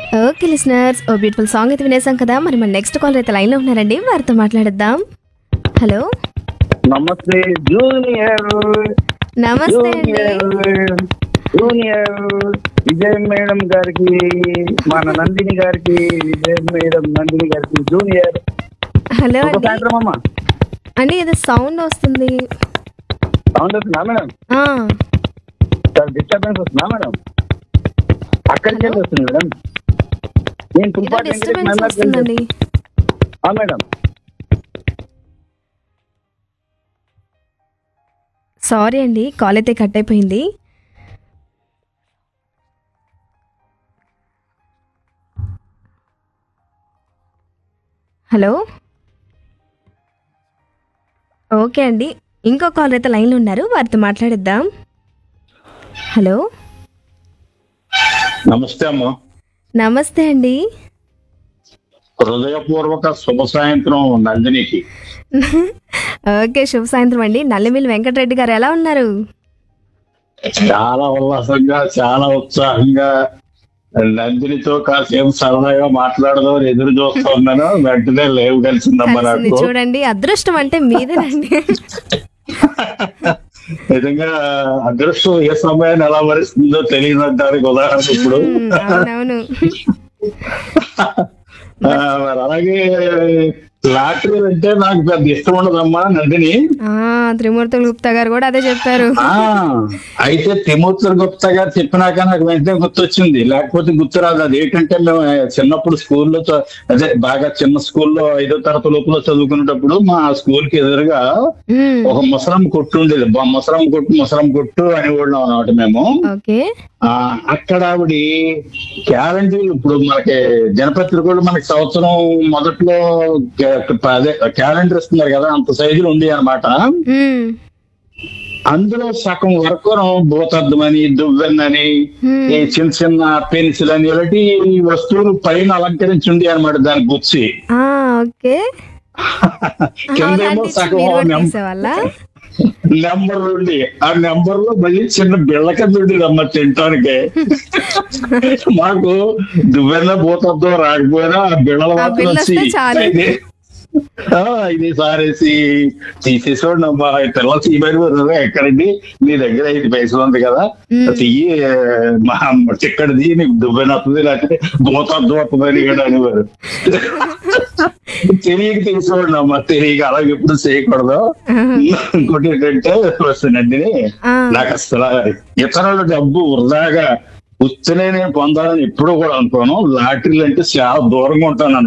Okay listeners oh beautiful song అయితే వినేసాం కదా మరి మన నెక్స్ట్ కాల్ అయితే లైన్లో ఉన్నారండి వారితో మాట్లాడేద్దాం హలో నమస్తే జూనియర్ నమస్తే అండి జూనియర్ జూనియర్ విజయ్ మేడం గారికి మన నందిని గారికి విజయ్ మేడం నందిని గారికి జూనియర్ హలో ఒక అండి సాయంత్రం అమ్మా అండి ఏదో సౌండ్ వస్తుంది సౌండ్ వస్తుందా మేడం ఆ, సార్ డిస్టర్బెన్స్ వస్తుందా మేడం అక్కడి నుంచి వస్తుంది మేడం నేను ఏదో పుల్పాటి డిస్టర్బెన్స్ వెంకటేష్ వస్తుందండి ఆ మేడం సారీ అండి కాల్ అయితే కట్ అయిపోయింది హలో ఓకే అండి ఇంకో కాల్ అయితే లైన్లో ఉన్నారు వారితో మాట్లాడిద్దాం హలో నమస్తే అమ్మ నమస్తే అండి హృదయపూర్వక శుభ సాయంత్రం నందినికి ఓకే శుభ సాయంత్రం అండి నల్లిమిల్లి వెంకటరెడ్డి గారు ఎలా ఉన్నారు చాలా ఉల్లాసంగా చాలా ఉత్సాహంగా నందినితో కాసేపు సరదాగా మాట్లాడదాం ఎదురు చూస్తూ ఉన్నాను వెంటనే లేవు కలిసిందమ్మా కలిసింది నాకు చూడండి అదృష్టం అంటే మీదేనండి నిజంగా అదృష్టం ఏ సమయాన్ని ఎలా భరిస్తుందో తెలియదంటానికి ఉదాహరణ ఇప్పుడు ఉమ్, అవునవును ఆ, మరి అలాగే లాటరీ అంటే నాకు పెద్ద ఇష్టం ఉండదమ్మా నందిని ఆ త్రిమూర్తులు గుప్తా గారు కూడా అదే చెప్పారు ఆ అయితే తిమూర్తుల గుప్తా గారు చెప్పినాక నాకు వెంటనే గుర్తొచ్చింది లేకపోతే గుర్తురాదు అది ఏంటంటే మేము చిన్నప్పుడు స్కూల్లో చ- అదే బాగా చిన్న స్కూల్లో ఐదో తరగతి లోపల చదువుకునేటప్పుడు మా స్కూల్ కి ఎదురుగా ఉమ్, ఒక ముసరం కొట్టు ఉండేది బా- ముసరం కొట్టు ముసరం కొట్టు అనేవాళ్ళం అన్నమాట మేము ఓకే ఆ అక్కడ ఆవిడ క్యాలెండర్ ఇప్పుడు మనకి దినపత్రికలు మనకి సంవత్సరం మొదట్లో క- అదే క్యాలెండర్ ఇస్తున్నారు కదా అంత సైజులు ఉంది అనమాట ఉమ్, అందులో సగం వరకు భూతద్దమని దువ్వెన్నని ఉమ్, ఈ చిన్న చిన్న పెన్సిల్ అని ఇలాంటి వస్తువులు పైన అలంకరించి ఉంది అనమాట దాని గుచ్చి ఆ ఓకే కిందేమో సగం నెం- తీసేవాళ్ళ నెంబర్ ఉండి ఆ నెంబర్ లో మళ్ళీ చిన్న బిళ్ళ కింద ఉండేది అమ్మ తినటానికి మాకు దువ్వెన్న భూతద్దం రాకపోయినా ఆ బిళ్ళల ఆ మాత్రం బిళ్ళ వచ్చి వస్తే చాలు. ఇది ఆ, ఇది సారేసి తీసేసోండి అమ్మా తర్వాత ఈ మరి ఎక్కడండి నీ దగ్గర ఐదు పైసలు ఉంది కదా మ్మ్. తీయి మా చిక్కడిది నీకు దువ్వెన వస్తుంది లేకపోతే భూతద్దం వస్తుందని కూడా అనేవారు తెలియక తీసుకోండి అమ్మా తెలియక అలాగే ఎప్పుడు చేయకూడదు ఇంకోటి ఏంటంటే వస్తుందండి ఆ. నాకు అసలు ఇతరుల డబ్బు వృధాగా ఉత్తనే నేను పొందాలని ఎప్పుడూ కూడా అనుకోను లాటరీలు అంటే చాలా దూరంగా ఉంటాను